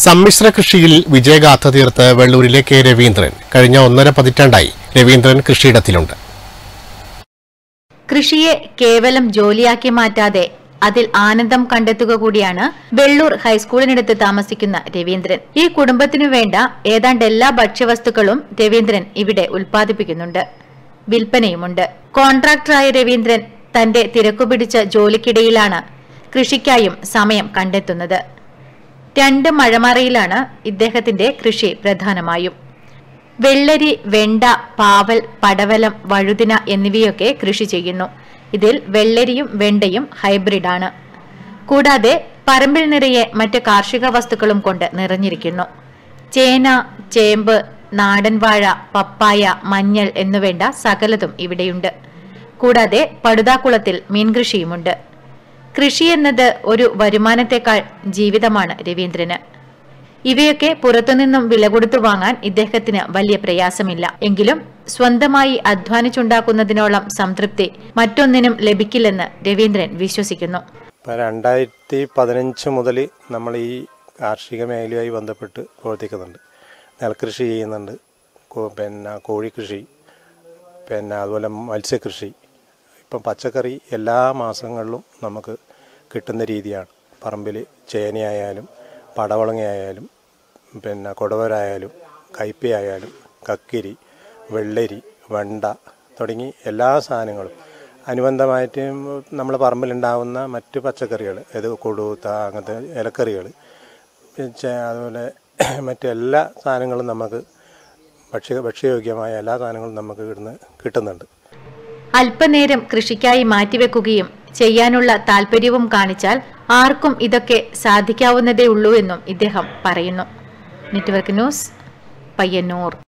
സമ്മിശ്ര കൃഷിയിൽ വിജയഗാഥ തീർത്ത് വെള്ളൂരിലെ കെ രവീന്ദ്രൻ കഴിഞ്ഞ ഒന്നര പതിറ്റാണ്ടായി രവീന്ദ്രൻ കൃഷിയിടത്തിലുണ്ട് കൃഷിയെ കേവലം ജോലിയാക്കി മാറ്റാതെ അതിൽ ആനന്ദം കണ്ടെത്തുക കൂടിയാണ് വെള്ളൂർ ഹൈസ്കൂളിനടുത്ത് താമസിക്കുന്ന രവീന്ദ്രൻ ഈ കുടുംബത്തിനു വേണ്ട ഏതാണ്ട് എല്ലാ ഭക്ഷ്യവസ്തുക്കളും രവീന്ദ്രൻ ഇവിടെ ഉൽപ്പാദിപ്പിക്കുന്നുണ്ട് വിൽപ്പനയുമുണ്ട് കോൺട്രാക്ടറായ രവീന്ദ്രൻ തന്റെ തിരക്കുപിടിച്ച ജോലിക്കിടയിലാണ് കൃഷിക്കായും സമയം കണ്ടെത്തുന്നത് രണ്ട് മഴമറയിലാണ് ഇദ്ദേഹത്തിന്റെ കൃഷി പ്രധാനമായും വെള്ളരി വെണ്ട പാവൽ പടവലം വഴുതിന എന്നിവയൊക്കെ കൃഷി ചെയ്യുന്നു ഇതിൽ വെള്ളരിയും വെണ്ടയും ഹൈബ്രിഡാണ് കൂടാതെ പറമ്പിൽ നിറയെ മറ്റ് കാർഷിക വസ്തുക്കളും കൊണ്ട് നിറഞ്ഞിരിക്കുന്നു ചേന ചേമ്പ് നാടൻ വാഴ പപ്പായ മഞ്ഞൾ എന്നുവേണ്ട സകലതും ഇവിടെയുണ്ട് കൂടാതെ പടുതാക്കുളത്തിൽ മീൻകൃഷിയുമുണ്ട് കൃഷി എന്നത് ഒരു വരുമാനത്തെക്കാൾ ജീവിതമാണ് രവീന്ദ്രന് ഇവയൊക്കെ പുറത്തുനിന്നും വില കൊടുത്തു വാങ്ങാൻ ഇദ്ദേഹത്തിന് വലിയ പ്രയാസമില്ല എങ്കിലും സ്വന്തമായി അധ്വാനിച്ചുണ്ടാക്കുന്നതിനോളം സംതൃപ്തി മറ്റൊന്നിനും ലഭിക്കില്ലെന്ന് രവീന്ദ്രൻ വിശ്വസിക്കുന്നു ഇപ്പം രണ്ടായിരത്തി പതിനഞ്ച് മുതൽ നമ്മൾ ഈ കാർഷിക മേഖലയുമായി ബന്ധപ്പെട്ട് പ്രവർത്തിക്കുന്നുണ്ട് നെൽകൃഷി ചെയ്യുന്നുണ്ട് കോ- പിന്നെ കോഴിക്കൃഷി പിന്നെ അതുപോലെ മത്സ്യകൃഷി ഇപ്പം പച്ചക്കറി എല്ലാ മാസങ്ങളിലും നമുക്ക് കിട്ടുന്ന രീതിയാണ് പറമ്പിൽ ചേനയായാലും പടവളങ്ങയായാലും പിന്നെ കൊടവരായാലും കയ്പയായാലും കക്കിരി വെള്ളരി വെണ്ട തുടങ്ങി എല്ലാ സാധനങ്ങളും അനുബന്ധമായിട്ട് നമ്മൾ പറമ്പിലുണ്ടാകുന്ന മറ്റ് പച്ചക്കറികൾ ഇത് കൊടുത്ത അങ്ങനത്തെ ഇലക്കറികൾ അതുപോലെ മറ്റെല്ലാ സാധനങ്ങളും നമുക്ക് ഭക്ഷ്യ ഭക്ഷ്യയോഗ്യമായ എല്ലാ സാധനങ്ങളും നമുക്ക് ഇവിടുന്ന് കിട്ടുന്നുണ്ട് അല്പനേരം കൃഷിക്കായി മാറ്റിവെക്കുകയും ചെയ്യാനുള്ള താല്പര്യവും കാണിച്ചാൽ ആർക്കും ഇതൊക്കെ സാധിക്കാവുന്നതേ ഉള്ളൂ എന്നും ഇദ്ദേഹം പറയുന്നു നെറ്റ്വർക്ക് ന്യൂസ് പയ്യന്നൂർ